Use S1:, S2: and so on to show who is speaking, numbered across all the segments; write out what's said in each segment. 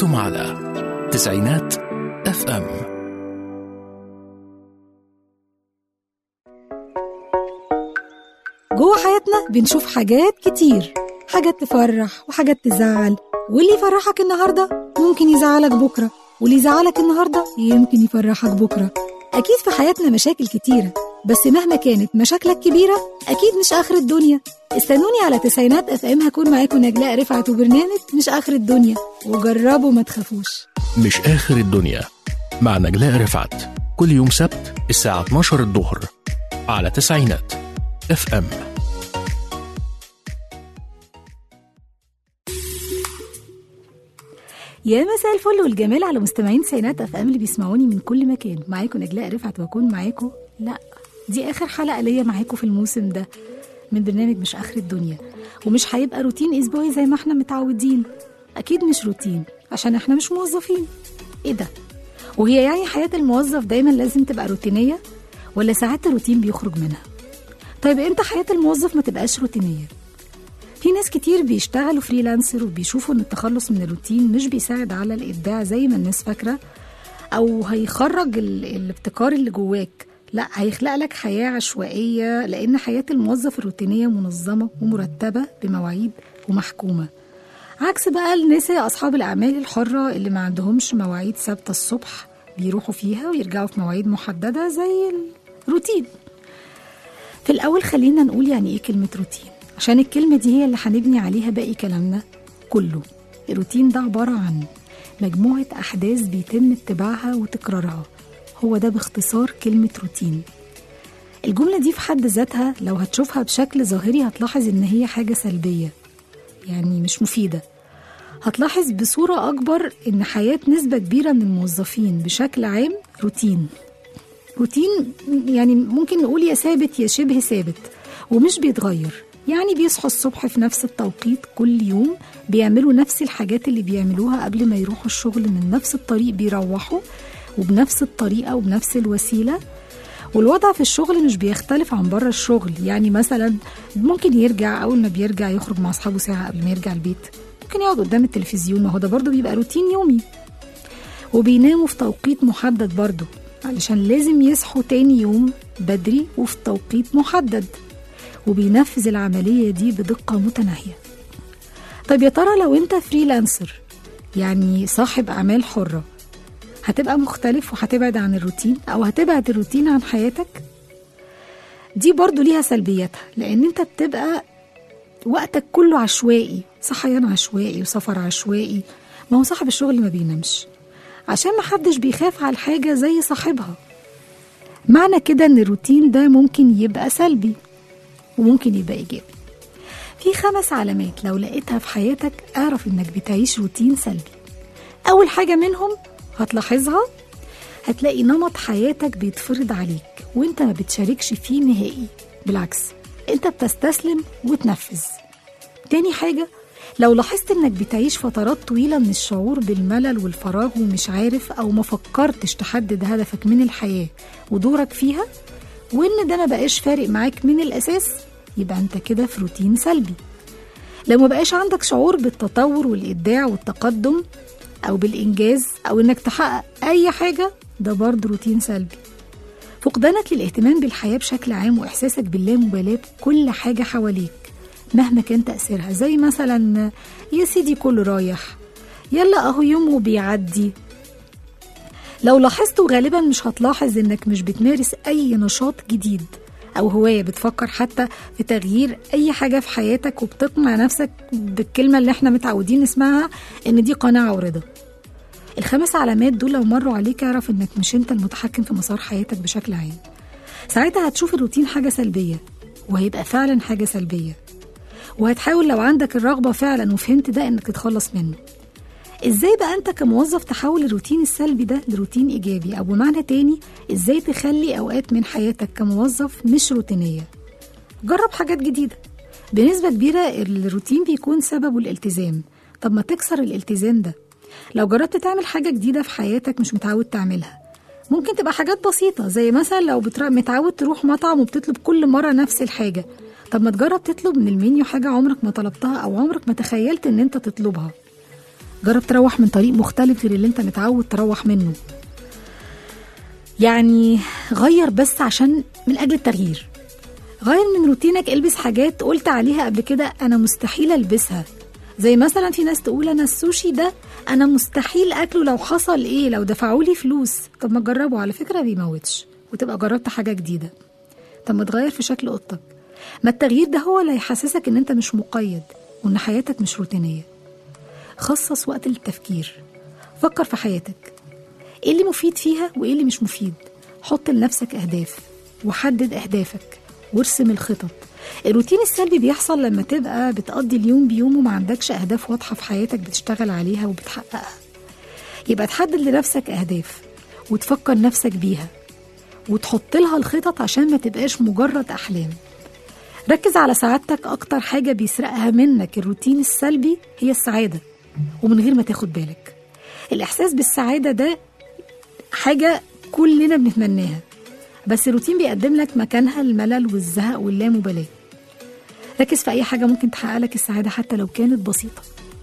S1: أنتم على تسعينات اف ام
S2: جوه حياتنا بنشوف حاجات كتير حاجات تفرح وحاجات تزعل واللي يفرحك النهارده ممكن يزعلك بكره واللي يزعلك النهارده يمكن يفرحك بكره اكيد في حياتنا مشاكل كتيره بس مهما كانت مشاكلك كبيره اكيد مش اخر الدنيا استنوني على تسعينات اف ام هكون معاكم نجلاء رفعت وبرنامج مش اخر الدنيا وجربوا ما تخافوش
S1: مش آخر الدنيا مع نجلاء رفعت كل يوم سبت الساعة 12 الظهر على تسعينات اف ام
S2: يا مساء الفل والجمال على مستمعين سينات اف ام اللي بيسمعوني من كل مكان معاكم نجلاء رفعت واكون معاكم لا دي اخر حلقه ليا معاكم في الموسم ده من برنامج مش اخر الدنيا ومش هيبقى روتين اسبوعي زي ما احنا متعودين اكيد مش روتين عشان احنا مش موظفين ايه ده وهي يعني حياه الموظف دايما لازم تبقى روتينيه ولا ساعات الروتين بيخرج منها طيب امتى حياه الموظف ما تبقاش روتينيه في ناس كتير بيشتغلوا فريلانسر وبيشوفوا ان التخلص من الروتين مش بيساعد على الابداع زي ما الناس فاكره او هيخرج ال- الابتكار اللي جواك لا هيخلق لك حياه عشوائيه لان حياه الموظف الروتينيه منظمه ومرتبه بمواعيد ومحكومه عكس بقى الناس اصحاب الاعمال الحره اللي ما عندهمش مواعيد ثابته الصبح بيروحوا فيها ويرجعوا في مواعيد محدده زي الروتين في الأول خلينا نقول يعني إيه كلمة روتين عشان الكلمة دي هي اللي هنبني عليها باقي كلامنا كله الروتين ده عبارة عن مجموعة أحداث بيتم اتباعها وتكرارها هو ده باختصار كلمة روتين الجملة دي في حد ذاتها لو هتشوفها بشكل ظاهري هتلاحظ إن هي حاجة سلبية يعني مش مفيدة هتلاحظ بصورة أكبر إن حياة نسبة كبيرة من الموظفين بشكل عام روتين روتين يعني ممكن نقول يا ثابت يا شبه ثابت ومش بيتغير يعني بيصحوا الصبح في نفس التوقيت كل يوم بيعملوا نفس الحاجات اللي بيعملوها قبل ما يروحوا الشغل من نفس الطريق بيروحوا وبنفس الطريقة وبنفس الوسيلة والوضع في الشغل مش بيختلف عن بره الشغل يعني مثلا ممكن يرجع أول ما بيرجع يخرج مع أصحابه ساعة قبل ما يرجع البيت ممكن يقعد قدام التلفزيون ما هو ده برضه بيبقى روتين يومي وبيناموا في توقيت محدد برضه علشان لازم يصحوا تاني يوم بدري وفي توقيت محدد وبينفذ العملية دي بدقة متناهية طيب يا ترى لو انت فريلانسر يعني صاحب أعمال حرة هتبقى مختلف وهتبعد عن الروتين أو هتبعد الروتين عن حياتك دي برضو ليها سلبياتها لأن انت بتبقى وقتك كله عشوائي صحيان عشوائي وسفر عشوائي ما هو صاحب الشغل ما بينامش عشان ما حدش بيخاف على الحاجة زي صاحبها معنى كده ان الروتين ده ممكن يبقى سلبي وممكن يبقى ايجابي في خمس علامات لو لقيتها في حياتك اعرف انك بتعيش روتين سلبي اول حاجة منهم هتلاحظها هتلاقي نمط حياتك بيتفرض عليك وانت ما بتشاركش فيه نهائي بالعكس انت بتستسلم وتنفذ تاني حاجة لو لاحظت انك بتعيش فترات طويلة من الشعور بالملل والفراغ ومش عارف او ما فكرتش تحدد هدفك من الحياة ودورك فيها وان ده ما بقاش فارق معاك من الاساس يبقى انت كده في روتين سلبي لو ما بقاش عندك شعور بالتطور والابداع والتقدم او بالانجاز او انك تحقق اي حاجة ده برضه روتين سلبي فقدانك للاهتمام بالحياة بشكل عام وإحساسك باللامبالاة بكل حاجة حواليك مهما كان تأثيرها زي مثلا يا سيدي كله رايح يلا أهو يوم وبيعدي لو لاحظته غالبا مش هتلاحظ إنك مش بتمارس أي نشاط جديد أو هواية بتفكر حتى في تغيير أي حاجة في حياتك وبتقنع نفسك بالكلمة اللي احنا متعودين نسمعها إن دي قناعة ورضا الخمس علامات دول لو مروا عليك اعرف انك مش انت المتحكم في مسار حياتك بشكل عام ساعتها هتشوف الروتين حاجة سلبية وهيبقى فعلا حاجة سلبية وهتحاول لو عندك الرغبة فعلا وفهمت ده انك تتخلص منه ازاي بقى انت كموظف تحول الروتين السلبي ده لروتين ايجابي او بمعنى تاني ازاي تخلي اوقات من حياتك كموظف مش روتينية جرب حاجات جديدة بنسبة كبيرة الروتين بيكون سببه الالتزام طب ما تكسر الالتزام ده لو جربت تعمل حاجة جديدة في حياتك مش متعود تعملها ممكن تبقى حاجات بسيطة زي مثلا لو بتر... متعود تروح مطعم وبتطلب كل مرة نفس الحاجة طب ما تجرب تطلب من المنيو حاجة عمرك ما طلبتها أو عمرك ما تخيلت إن أنت تطلبها جرب تروح من طريق مختلف غير اللي انت متعود تروح منه يعني غير بس عشان من اجل التغيير غير من روتينك البس حاجات قلت عليها قبل كده انا مستحيل البسها زي مثلا في ناس تقول انا السوشي ده انا مستحيل اكله لو حصل ايه لو دفعوا لي فلوس طب ما تجربه على فكره بيموتش وتبقى جربت حاجه جديده طب ما تغير في شكل اوضتك ما التغيير ده هو اللي هيحسسك ان انت مش مقيد وان حياتك مش روتينيه خصص وقت للتفكير فكر في حياتك ايه اللي مفيد فيها وايه اللي مش مفيد حط لنفسك اهداف وحدد اهدافك وارسم الخطط الروتين السلبي بيحصل لما تبقى بتقضي اليوم بيوم وما عندكش اهداف واضحه في حياتك بتشتغل عليها وبتحققها يبقى تحدد لنفسك اهداف وتفكر نفسك بيها وتحط لها الخطط عشان ما تبقاش مجرد احلام ركز على سعادتك اكتر حاجه بيسرقها منك الروتين السلبي هي السعاده ومن غير ما تاخد بالك الاحساس بالسعاده ده حاجه كلنا بنتمناها بس الروتين بيقدم لك مكانها الملل والزهق واللامبالاه ركز في اي حاجه ممكن تحقق لك السعاده حتى لو كانت بسيطه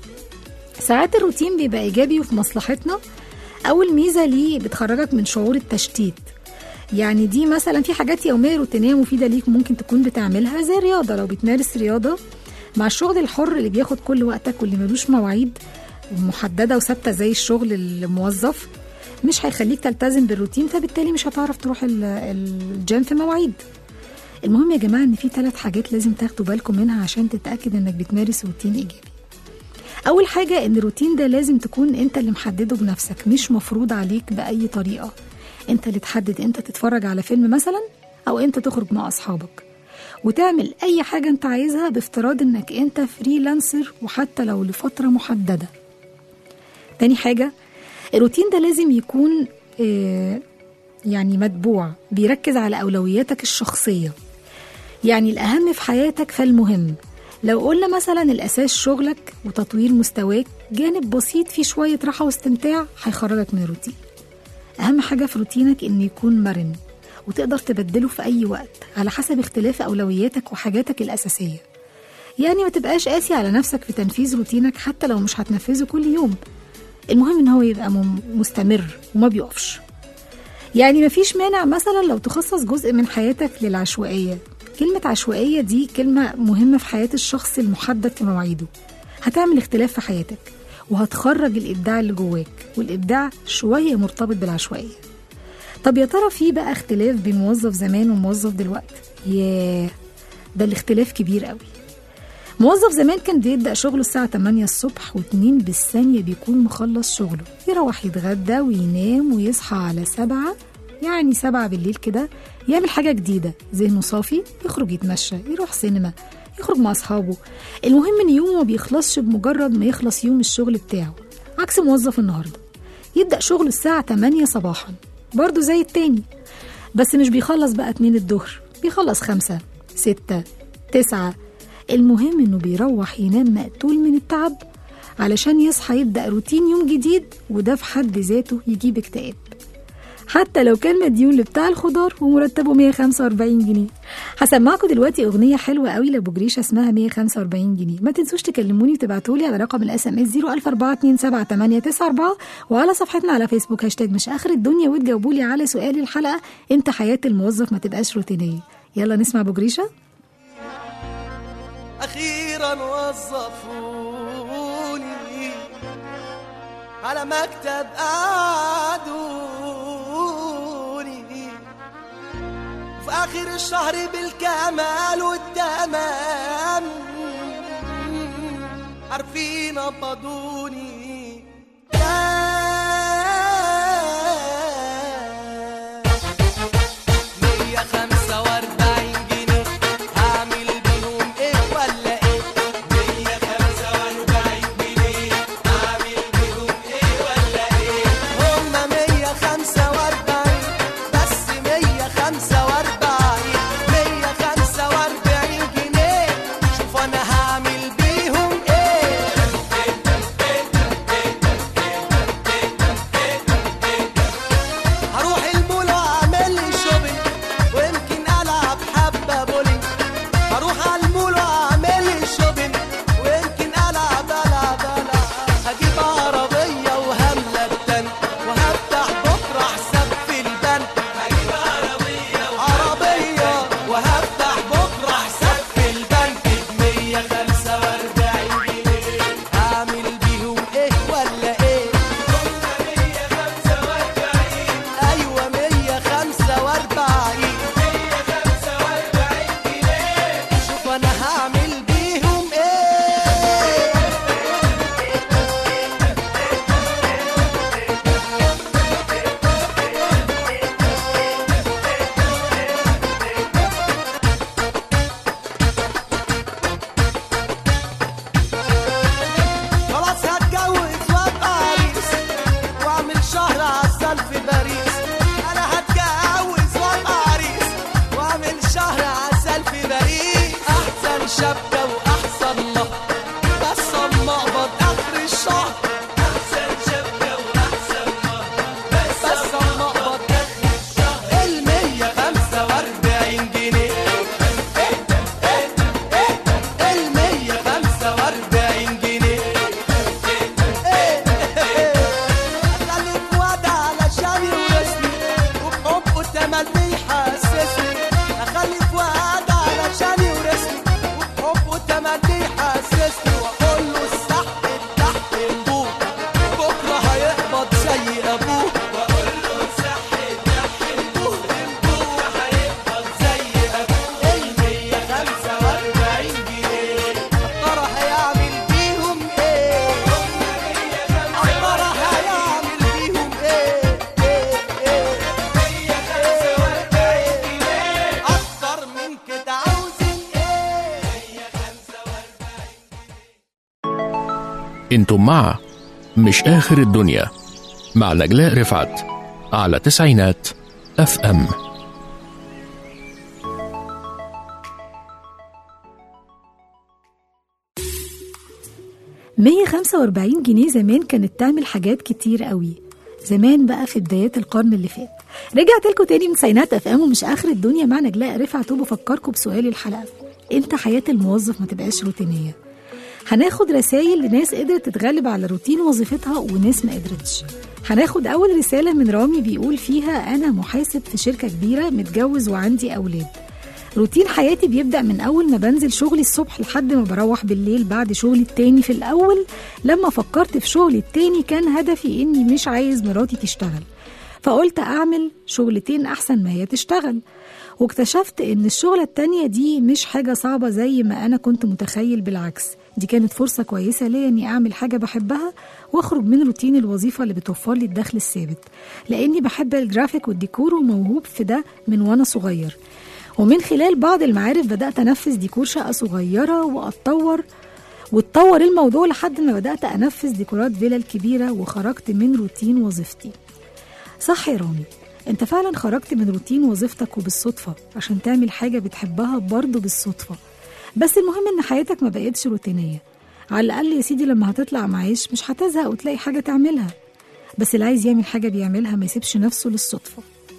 S2: ساعات الروتين بيبقى ايجابي وفي مصلحتنا اول ميزه ليه بتخرجك من شعور التشتيت يعني دي مثلا في حاجات يوميه روتينيه مفيده ليك ممكن تكون بتعملها زي الرياضه لو بتمارس رياضه مع الشغل الحر اللي بياخد كل وقتك واللي ملوش مواعيد محدده وثابته زي الشغل الموظف مش هيخليك تلتزم بالروتين فبالتالي مش هتعرف تروح ال- الجيم في مواعيد المهم يا جماعه ان في ثلاث حاجات لازم تاخدوا بالكم منها عشان تتاكد انك بتمارس روتين ايجابي اول حاجه ان الروتين ده لازم تكون انت اللي محدده بنفسك مش مفروض عليك باي طريقه انت اللي تحدد انت تتفرج على فيلم مثلا او انت تخرج مع اصحابك وتعمل اي حاجه انت عايزها بافتراض انك انت فريلانسر وحتى لو لفتره محدده تاني حاجه الروتين ده لازم يكون آه، يعني متبوع بيركز على اولوياتك الشخصيه يعني الأهم في حياتك فالمهم لو قلنا مثلا الأساس شغلك وتطوير مستواك جانب بسيط فيه شوية راحة واستمتاع هيخرجك من الروتين أهم حاجة في روتينك إنه يكون مرن وتقدر تبدله في أي وقت على حسب اختلاف أولوياتك وحاجاتك الأساسية يعني ما تبقاش قاسي على نفسك في تنفيذ روتينك حتى لو مش هتنفذه كل يوم المهم إن هو يبقى مم- مستمر وما بيقفش يعني مفيش مانع مثلا لو تخصص جزء من حياتك للعشوائية كلمة عشوائية دي كلمة مهمة في حياة الشخص المحدد في مواعيده هتعمل اختلاف في حياتك وهتخرج الإبداع اللي جواك والإبداع شوية مرتبط بالعشوائية طب يا ترى في بقى اختلاف بين موظف زمان وموظف دلوقتي ياه ده الاختلاف كبير قوي موظف زمان كان بيبدأ شغله الساعة 8 الصبح و2 بالثانية بيكون مخلص شغله يروح يتغدى وينام ويصحى على سبعة يعني سبعة بالليل كده يعمل حاجة جديدة ذهنه صافي يخرج يتمشى يروح سينما يخرج مع أصحابه المهم إن يومه ما بيخلصش بمجرد ما يخلص يوم الشغل بتاعه عكس موظف النهاردة يبدأ شغله الساعة 8 صباحا برضه زي التاني بس مش بيخلص بقى 2 الظهر بيخلص خمسة ستة تسعة المهم انه بيروح ينام مقتول من التعب علشان يصحى يبدأ روتين يوم جديد وده في حد ذاته يجيب اكتئاب حتى لو كان مديون لبتاع الخضار ومرتبه 145 جنيه هسمعكم دلوقتي اغنيه حلوه قوي لابو جريشه اسمها 145 جنيه ما تنسوش تكلموني وتبعتوا لي على رقم الاس ام اس 004278994 وعلى صفحتنا على فيسبوك هاشتاج مش اخر الدنيا وتجاوبوا لي على سؤال الحلقه امتى حياه الموظف ما تبقاش روتينيه يلا نسمع ابو جريشه
S3: أخيرا وظفوني على مكتب قعدوني في آخر الشهر بالكمال والتمام عارفين قبضوني مية خمسة وأربعين جنيه هعمل بيهم إيه ولا إيه؟ مية خمسة وأربعين جنيه هعمل بيهم إيه ولا إيه؟ هما مية خمسة وأربعين بس مية خمسة وأربعين مية خمسة وأربعين جنيه شوف أنا هعمل بيهم إيه؟ الشهر احسن شبكه واحسن مهر بس اما اقبض اخر الشهر ال 145 جنيه ال 145 جنيه خلي في وعد علشان يورثني وبحبه تملي يحسسني اخلي في وعد علشان يورثني وبحبه تملي يحسسني واقول له الصح تحت البوك بكره هيقبض زي ابوه واقول له الصح تحت البوك بكره هيقبض زي ابوه ال 145 جنيه ترى هيعمل بيهم ايه ترى هيعمل بيهم ايه ايه ايه اكتر من كده عاوزين ايه
S1: انتم مع مش آخر الدنيا مع نجلاء رفعت على تسعينات اف ام
S2: 145 جنيه زمان كانت تعمل حاجات كتير قوي زمان بقى في بدايات القرن اللي فات رجعت لكم تاني من سينات افهام ومش اخر الدنيا مع نجلاء رفعت وبفكركم بسؤال الحلقه امتى حياه الموظف ما تبقاش روتينيه هناخد رسائل لناس قدرت تتغلب على روتين وظيفتها وناس ما قدرتش هناخد اول رساله من رامي بيقول فيها انا محاسب في شركه كبيره متجوز وعندي اولاد روتين حياتي بيبدأ من أول ما بنزل شغلي الصبح لحد ما بروح بالليل بعد شغلي التاني في الأول لما فكرت في شغلي التاني كان هدفي إني مش عايز مراتي تشتغل فقلت أعمل شغلتين أحسن ما هي تشتغل واكتشفت إن الشغلة التانية دي مش حاجة صعبة زي ما أنا كنت متخيل بالعكس دي كانت فرصة كويسة ليا إني أعمل حاجة بحبها وأخرج من روتين الوظيفة اللي بتوفر لي الدخل الثابت لأني بحب الجرافيك والديكور وموهوب في ده من وأنا صغير ومن خلال بعض المعارف بدأت أنفذ ديكور شقة صغيرة وأتطور واتطور الموضوع لحد ما بدأت أنفذ ديكورات فيلا الكبيرة وخرجت من روتين وظيفتي صح يا رامي انت فعلا خرجت من روتين وظيفتك وبالصدفة عشان تعمل حاجة بتحبها برضه بالصدفة بس المهم ان حياتك ما بقتش روتينية على الأقل يا سيدي لما هتطلع معاش مش هتزهق وتلاقي حاجة تعملها بس اللي عايز يعمل حاجة بيعملها ما يسيبش نفسه للصدفة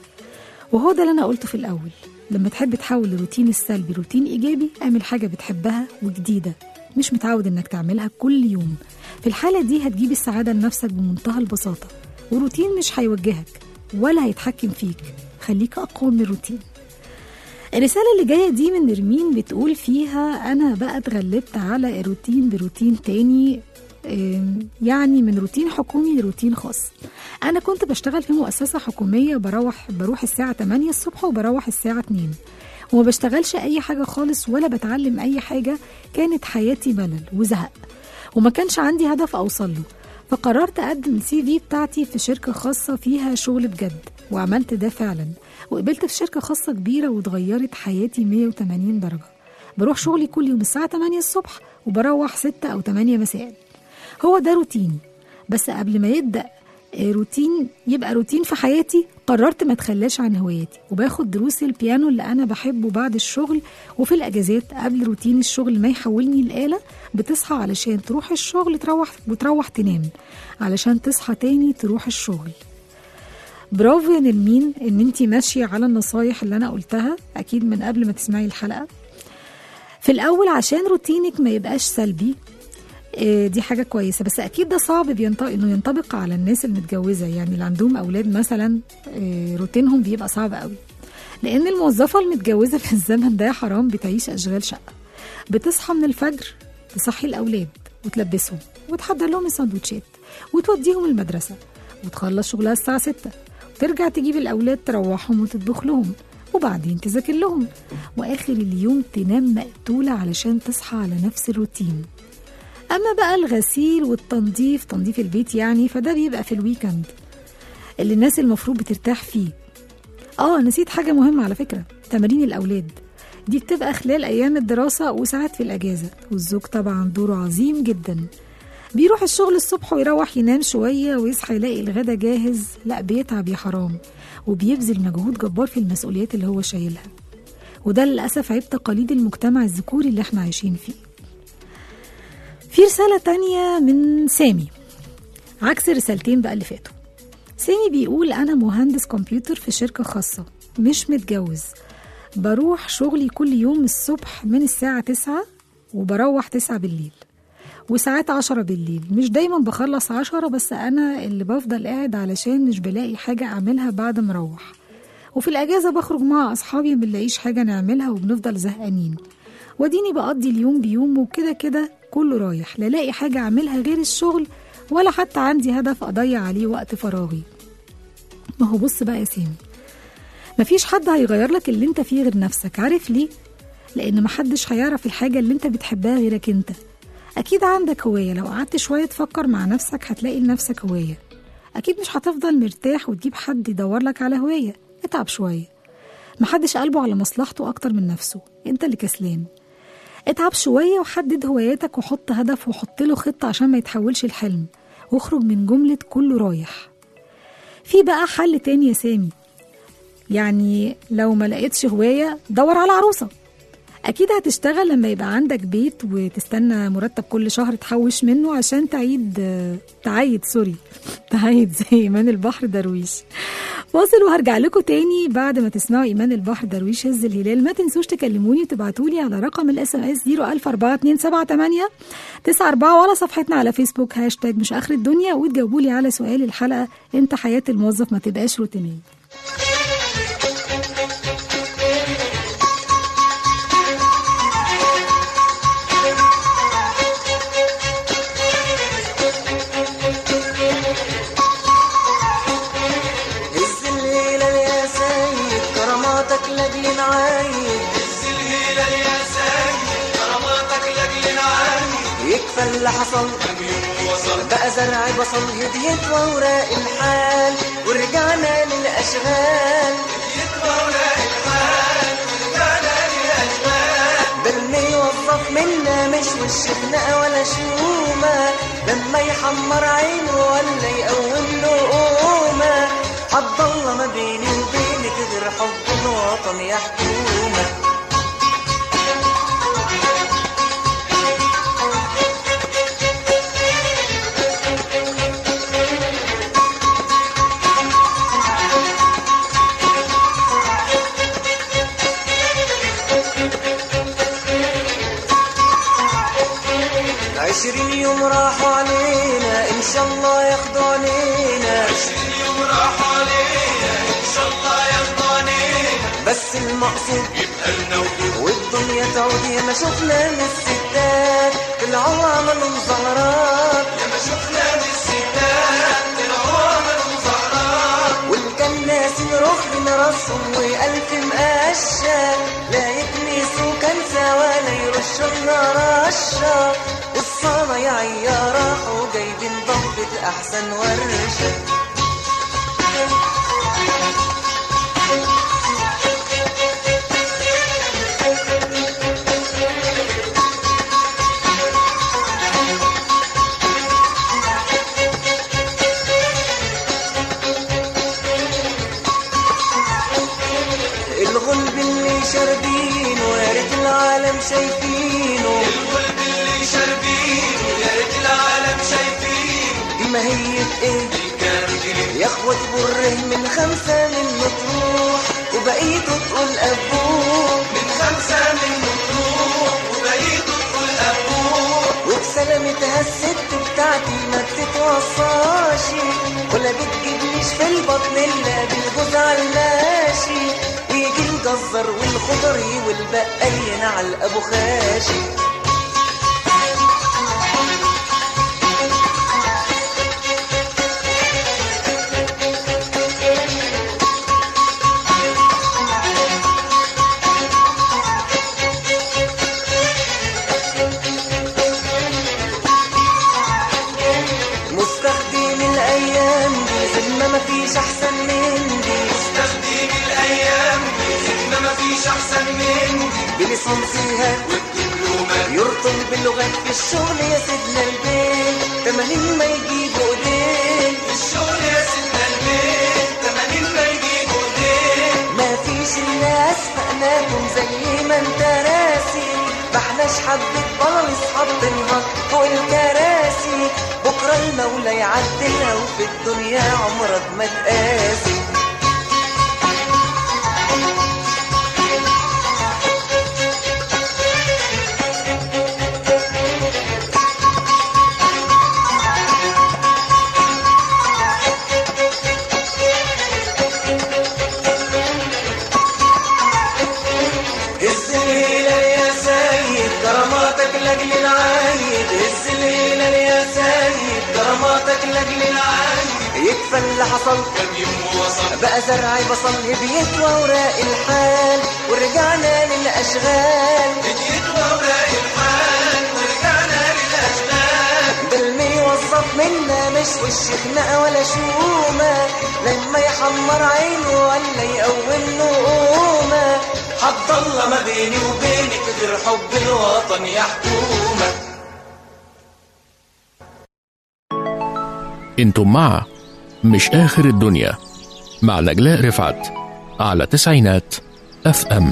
S2: وهو ده اللي أنا قلته في الأول لما تحب تحول الروتين السلبي روتين إيجابي اعمل حاجة بتحبها وجديدة مش متعود إنك تعملها كل يوم في الحالة دي هتجيب السعادة لنفسك بمنتهى البساطة وروتين مش هيوجهك ولا هيتحكم فيك خليك أقوى من الروتين الرسالة اللي جاية دي من نرمين بتقول فيها أنا بقى اتغلبت على الروتين بروتين تاني آم، يعني من روتين حكومي لروتين خاص أنا كنت بشتغل في مؤسسة حكومية بروح بروح الساعة 8 الصبح وبروح الساعة 2 وما بشتغلش أي حاجة خالص ولا بتعلم أي حاجة كانت حياتي ملل وزهق وما كانش عندي هدف أوصل له فقررت أقدم السي في بتاعتي في شركة خاصة فيها شغل بجد وعملت ده فعلا وقبلت في شركة خاصة كبيرة واتغيرت حياتي 180 درجة بروح شغلي كل يوم الساعة 8 الصبح وبروح 6 أو 8 مساء هو ده روتيني بس قبل ما يبدأ آه، روتين يبقى روتين في حياتي قررت ما اتخلاش عن هواياتي وباخد دروس البيانو اللي انا بحبه بعد الشغل وفي الاجازات قبل روتين الشغل ما يحولني الآلة بتصحى علشان تروح الشغل تروح وتروح تنام علشان تصحى تاني تروح الشغل برافو يا نرمين ان انت ماشيه على النصايح اللي انا قلتها اكيد من قبل ما تسمعي الحلقه في الاول عشان روتينك ما يبقاش سلبي آه، دي حاجة كويسة بس أكيد ده صعب بينطبق إنه ينطبق على الناس المتجوزة يعني اللي عندهم أولاد مثلا آه، روتينهم بيبقى صعب قوي لأن الموظفة المتجوزة في الزمن ده يا حرام بتعيش أشغال شقة بتصحى من الفجر تصحي الأولاد وتلبسهم وتحضر لهم السندوتشات وتوديهم المدرسة وتخلص شغلها الساعة 6 وترجع تجيب الأولاد تروحهم وتطبخ لهم وبعدين تذاكر لهم وآخر اليوم تنام مقتولة علشان تصحى على نفس الروتين أما بقى الغسيل والتنظيف تنظيف البيت يعني فده بيبقى في الويكند اللي الناس المفروض بترتاح فيه اه نسيت حاجة مهمة على فكرة تمارين الأولاد دي بتبقى خلال أيام الدراسة وساعات في الأجازة والزوج طبعا دوره عظيم جدا بيروح الشغل الصبح ويروح ينام شوية ويصحى يلاقي الغدا جاهز لا بيتعب يا حرام وبيبذل مجهود جبار في المسؤوليات اللي هو شايلها وده للأسف عيب تقاليد المجتمع الذكوري اللي احنا عايشين فيه في رسالة تانية من سامي عكس الرسالتين بقى اللي فاتوا سامي بيقول أنا مهندس كمبيوتر في شركة خاصة مش متجوز بروح شغلي كل يوم الصبح من الساعة تسعة وبروح تسعة بالليل وساعات عشرة بالليل مش دايما بخلص عشرة بس أنا اللي بفضل قاعد علشان مش بلاقي حاجة أعملها بعد ما أروح وفي الأجازة بخرج مع أصحابي مبنلاقيش حاجة نعملها وبنفضل زهقانين واديني بقضي اليوم بيوم وكده كده كله رايح لا لاقي حاجة أعملها غير الشغل ولا حتى عندي هدف أضيع عليه وقت فراغي ما هو بص بقى يا سامي مفيش حد هيغير لك اللي انت فيه غير نفسك عارف ليه؟ لأن محدش هيعرف الحاجة اللي انت بتحبها غيرك انت أكيد عندك هواية لو قعدت شوية تفكر مع نفسك هتلاقي لنفسك هواية أكيد مش هتفضل مرتاح وتجيب حد يدور لك على هواية اتعب شوية محدش قلبه على مصلحته أكتر من نفسه انت اللي كسلان اتعب شوية وحدد هواياتك وحط هدف وحط له خطة عشان ما يتحولش الحلم واخرج من جملة كله رايح في بقى حل تاني يا سامي يعني لو ما لقيتش هواية دور على عروسة أكيد هتشتغل لما يبقى عندك بيت وتستنى مرتب كل شهر تحوش منه عشان تعيد تعيد سوري تعيد زي إيمان البحر درويش واصل وهرجع لكم تاني بعد ما تسمعوا إيمان البحر درويش هز الهلال ما تنسوش تكلموني وتبعتولي على رقم الاس ام اس 0042778 94 وعلى صفحتنا على فيسبوك هاشتاج مش آخر الدنيا وتجاوبولي على سؤال الحلقة امتى حياة الموظف ما تبقاش روتينية
S4: هز الهلال يا سيد كراماتك لاجل نعايد
S3: هز الهلال يا سيد كراماتك لاجل نعاني
S4: يكفى اللي حصل
S3: كم يوم وصل
S4: بقى زرع بصل هديت واوراق الحال ورجعنا للاشغال
S3: يكبر ولاقي الحال ورجعنا للأشغال
S4: ده اللي يوظف منا مش وش خناقه ولا شومه لما يحمر عينه ولا يقوم له قومه حد الله ما بيني وبينك غير حب الوطن يا حكومه عشرين يوم راحوا علينا ان شاء الله ياخدوا علينا
S3: عشرين يوم راحوا علينا إن شاء الله يرضانينا
S4: بس المقصود
S3: يبقى لنا وجود
S4: والدنيا تعود يا ما شفنا من الستات طلعوا عملوا مظاهرات
S3: لما شفنا من الستات طلعوا عملوا مظاهرات
S4: واللي كان ناس رخن راسهم وألف مقشة لا يكنسوا كان ولا يرشوا لنا رشة والصالة يا عيا راحوا جايبين ضبة أحسن ورشة الغلب اللي شاربينه يا ريت العالم شايفينه
S3: القلب اللي شاربينه يا ريت العالم شايفينه
S4: دي ما هي ايه
S3: كان جريم
S4: يا اخوة بره من خمسة من مطروح وبقيته تقول ابوه
S3: من خمسة من مطروح وبقيت تدخل أبوه
S4: وبسلامتها الست بتاعتي ما بتتوصاش ولا بتجيبليش في البطن الا بالجوز على الماشي ويجي الجزر والخضري والبقال ينعل ابو خاشي مستخدم الايام دي زي ما مفيش احسن من دي
S3: تخديم الأيام إنما ما فيش أحسن من دي
S4: بليسانسيها
S3: والدبلومات
S4: يرطل باللغات في الشغل يا سيدنا البيت تمانين ما يجيبوا ايدين
S3: الشغل يا سيدنا البيت تمانين ما يجيبوا ايدين
S4: ما فيش الناس فقناكم زي ما انت راسي ما احناش حبة بلاليص حاطينها فوق الكراسي بكرة المولى يعدلها وفي الدنيا عمرك ما تقاسي هز الهلال يا سيد كراماتك لاجل العايد هز الهلال يا سيد كراماتك لاجل العايد يكفى اللي حصل كان يوم وصل بقى زرعي بصل بيت وراء الحال ورجعنا للاشغال بيت وراء الحال ورجعنا للاشغال بالمي وظف منا مش وش خناقه ولا شومه لما يحمر عينه ولا يقوم نقومه هتضل ما بيني وبينك غير حب الوطن يا حكومه
S1: انتم مع مش آخر الدنيا مع نجلاء رفعت على تسعينات اف ام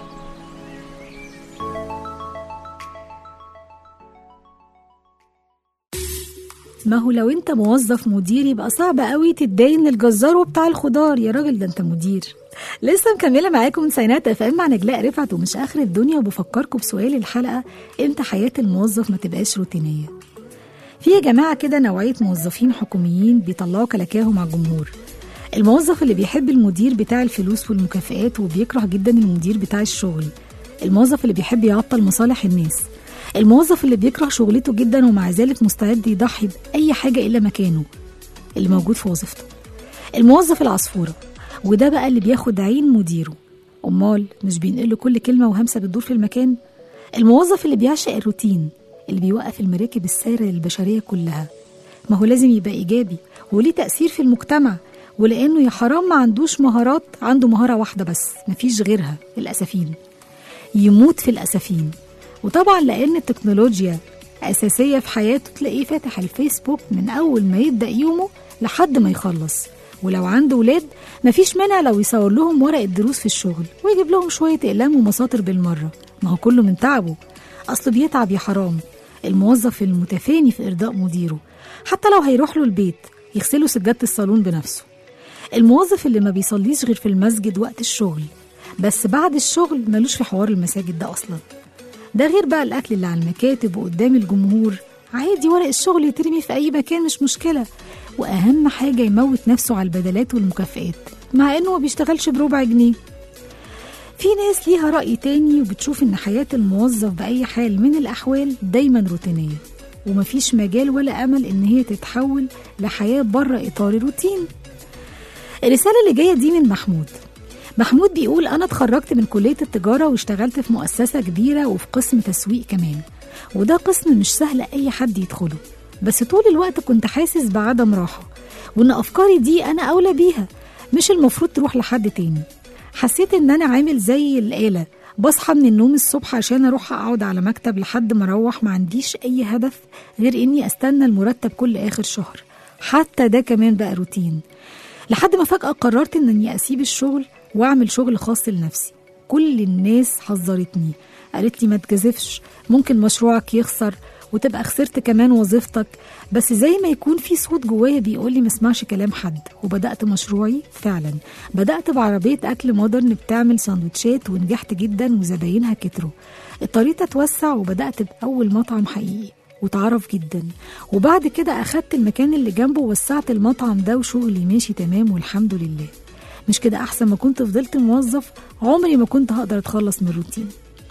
S2: ما هو لو انت موظف مدير يبقى صعب قوي تتداين للجزار وبتاع الخضار يا راجل ده انت مدير لسه مكمله معاكم من سينات اف ام مع نجلاء رفعت ومش اخر الدنيا وبفكركم بسؤال الحلقه امتى حياه الموظف ما تبقاش روتينيه في يا جماعه كده نوعيه موظفين حكوميين بيطلعوا كلاكاهم على الجمهور الموظف اللي بيحب المدير بتاع الفلوس والمكافآت وبيكره جدا المدير بتاع الشغل الموظف اللي بيحب يعطل مصالح الناس الموظف اللي بيكره شغلته جدا ومع ذلك مستعد يضحي بأي حاجة إلا مكانه اللي موجود في وظيفته الموظف العصفورة وده بقى اللي بياخد عين مديره أمال مش بينقل له كل كلمة وهمسة بتدور في المكان الموظف اللي بيعشق الروتين اللي بيوقف المراكب السارة للبشرية كلها ما هو لازم يبقى إيجابي وليه تأثير في المجتمع ولأنه يا حرام ما عندوش مهارات عنده مهارة واحدة بس مفيش غيرها الأسفين يموت في الأسفين وطبعا لأن التكنولوجيا أساسية في حياته تلاقيه فاتح الفيسبوك من أول ما يبدأ يومه لحد ما يخلص ولو عنده ولاد مفيش مانع لو يصور لهم ورق الدروس في الشغل ويجيب لهم شوية أقلام ومساطر بالمرة ما هو كله من تعبه أصله بيتعب يا حرام الموظف المتفاني في إرضاء مديره حتى لو هيروح له البيت يغسله سجادة الصالون بنفسه الموظف اللي ما بيصليش غير في المسجد وقت الشغل بس بعد الشغل ملوش في حوار المساجد ده أصلاً ده غير بقى الأكل اللي على المكاتب وقدام الجمهور عادي ورق الشغل يترمي في أي مكان مش مشكلة وأهم حاجة يموت نفسه على البدلات والمكافآت مع إنه ما بيشتغلش بربع جنيه في ناس ليها رأي تاني وبتشوف إن حياة الموظف بأي حال من الأحوال دايما روتينية ومفيش مجال ولا أمل إن هي تتحول لحياة بره إطار الروتين الرسالة اللي جاية دي من محمود محمود بيقول أنا اتخرجت من كلية التجارة واشتغلت في مؤسسة كبيرة وفي قسم تسويق كمان وده قسم مش سهل أي حد يدخله بس طول الوقت كنت حاسس بعدم راحة وإن أفكاري دي أنا أولى بيها مش المفروض تروح لحد تاني حسيت إن أنا عامل زي الآلة بصحى من النوم الصبح عشان أروح أقعد على مكتب لحد ما أروح ما عنديش أي هدف غير إني أستنى المرتب كل آخر شهر حتى ده كمان بقى روتين لحد ما فجأة قررت إني أسيب الشغل واعمل شغل خاص لنفسي كل الناس حذرتني قالت لي ما تجازفش ممكن مشروعك يخسر وتبقى خسرت كمان وظيفتك بس زي ما يكون في صوت جوايا بيقول لي ما اسمعش كلام حد وبدات مشروعي فعلا بدات بعربيه اكل مودرن بتعمل سندوتشات ونجحت جدا وزباينها كتروا اضطريت اتوسع وبدات باول مطعم حقيقي وتعرف جدا وبعد كده اخدت المكان اللي جنبه ووسعت المطعم ده وشغلي ماشي تمام والحمد لله مش كده احسن ما كنت فضلت موظف عمري ما كنت هقدر اتخلص من الروتين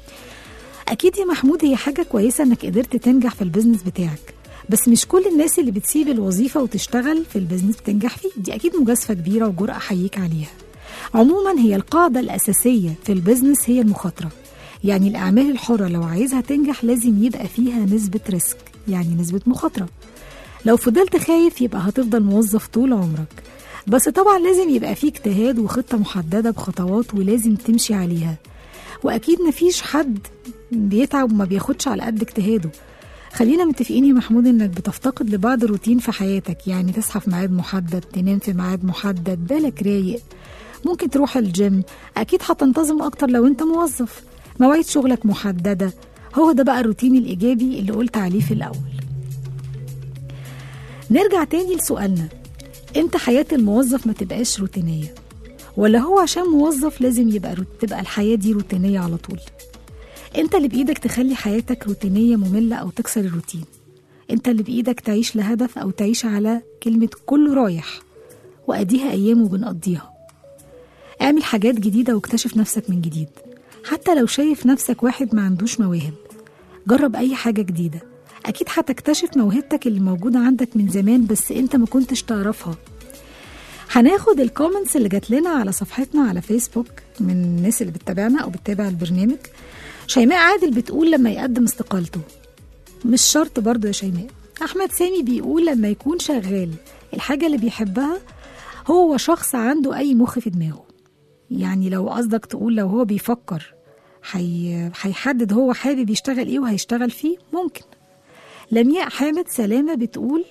S2: اكيد يا محمود هي حاجه كويسه انك قدرت تنجح في البيزنس بتاعك بس مش كل الناس اللي بتسيب الوظيفه وتشتغل في البيزنس بتنجح فيه دي اكيد مجازفه كبيره وجرأه احييك عليها عموما هي القاعده الاساسيه في البيزنس هي المخاطره يعني الاعمال الحره لو عايزها تنجح لازم يبقى فيها نسبه ريسك يعني نسبه مخاطره لو فضلت خايف يبقى هتفضل موظف طول عمرك بس طبعا لازم يبقى فيه اجتهاد وخطة محددة بخطوات ولازم تمشي عليها وأكيد مفيش حد بيتعب وما بياخدش على قد اجتهاده خلينا متفقين يا محمود انك بتفتقد لبعض الروتين في حياتك يعني تصحى في ميعاد محدد تنام في ميعاد محدد بالك رايق ممكن تروح الجيم اكيد هتنتظم اكتر لو انت موظف مواعيد شغلك محددة هو ده بقى الروتين الإيجابي اللي قلت عليه في الأول نرجع تاني لسؤالنا امتى حياة الموظف ما تبقاش روتينية ولا هو عشان موظف لازم يبقى روت... تبقى الحياة دي روتينية على طول انت اللي بإيدك تخلي حياتك روتينية مملة أو تكسر الروتين انت اللي بإيدك تعيش لهدف أو تعيش على كلمة كله رايح وأديها أيام وبنقضيها اعمل حاجات جديدة واكتشف نفسك من جديد حتى لو شايف نفسك واحد ما عندوش مواهب جرب أي حاجة جديدة أكيد هتكتشف موهبتك اللي موجودة عندك من زمان بس أنت ما كنتش تعرفها هناخد الكومنتس اللي جات لنا على صفحتنا على فيسبوك من الناس اللي بتتابعنا أو بتتابع البرنامج شيماء عادل بتقول لما يقدم استقالته مش شرط برضه يا شيماء أحمد سامي بيقول لما يكون شغال الحاجة اللي بيحبها هو شخص عنده أي مخ في دماغه يعني لو قصدك تقول لو هو بيفكر هي- هيحدد هو حابب يشتغل ايه وهيشتغل فيه ممكن لمياء حامد سلامة بتقول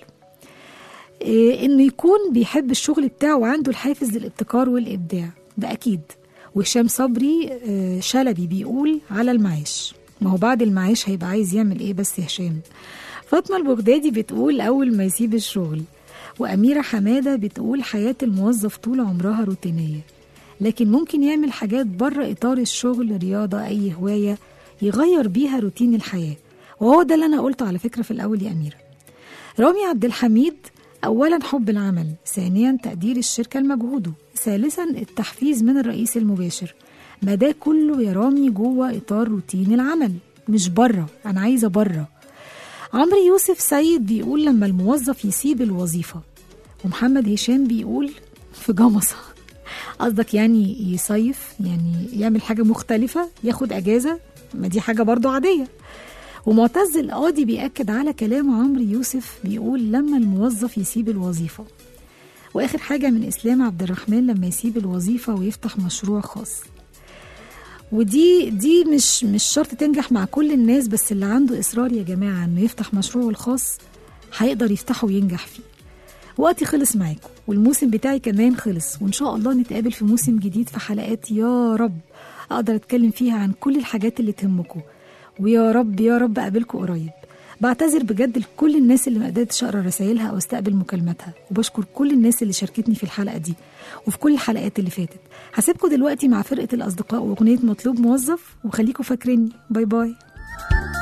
S2: إيه انه يكون بيحب الشغل بتاعه وعنده الحافز للابتكار والابداع ده اكيد وهشام صبري آه، شلبي بيقول على المعاش ما هو بعد المعاش هيبقى عايز يعمل ايه بس يا هشام فاطمه البغدادي بتقول اول ما يسيب الشغل واميره حماده بتقول حياه الموظف طول عمرها روتينيه لكن ممكن يعمل حاجات بره اطار الشغل رياضه اي هوايه يغير بيها روتين الحياه وهو ده اللي انا قلته على فكره في الاول يا اميره رامي عبد الحميد اولا حب العمل ثانيا تقدير الشركه لمجهوده ثالثا التحفيز من الرئيس المباشر ما ده كله يا رامي جوه اطار روتين العمل مش بره انا عايزه بره عمرو يوسف سيد بيقول لما الموظف يسيب الوظيفه ومحمد هشام بيقول في جمصه قصدك يعني يصيف يعني يعمل حاجه مختلفه ياخد اجازه ما دي حاجه برضو عاديه ومعتز القاضي بيأكد على كلام عمرو يوسف بيقول لما الموظف يسيب الوظيفة وآخر حاجة من إسلام عبد الرحمن لما يسيب الوظيفة ويفتح مشروع خاص ودي دي مش مش شرط تنجح مع كل الناس بس اللي عنده إصرار يا جماعة إنه يفتح مشروعه الخاص هيقدر يفتحه وينجح فيه وقتي خلص معاكم والموسم بتاعي كمان خلص وإن شاء الله نتقابل في موسم جديد في حلقات يا رب أقدر أتكلم فيها عن كل الحاجات اللي تهمكم ويا رب يا رب أقابلكم قريب بعتذر بجد لكل الناس اللي ما قدرتش اقرا رسائلها او استقبل مكالماتها وبشكر كل الناس اللي شاركتني في الحلقه دي وفي كل الحلقات اللي فاتت هسيبكم دلوقتي مع فرقه الاصدقاء واغنيه مطلوب موظف وخليكم فاكريني باي باي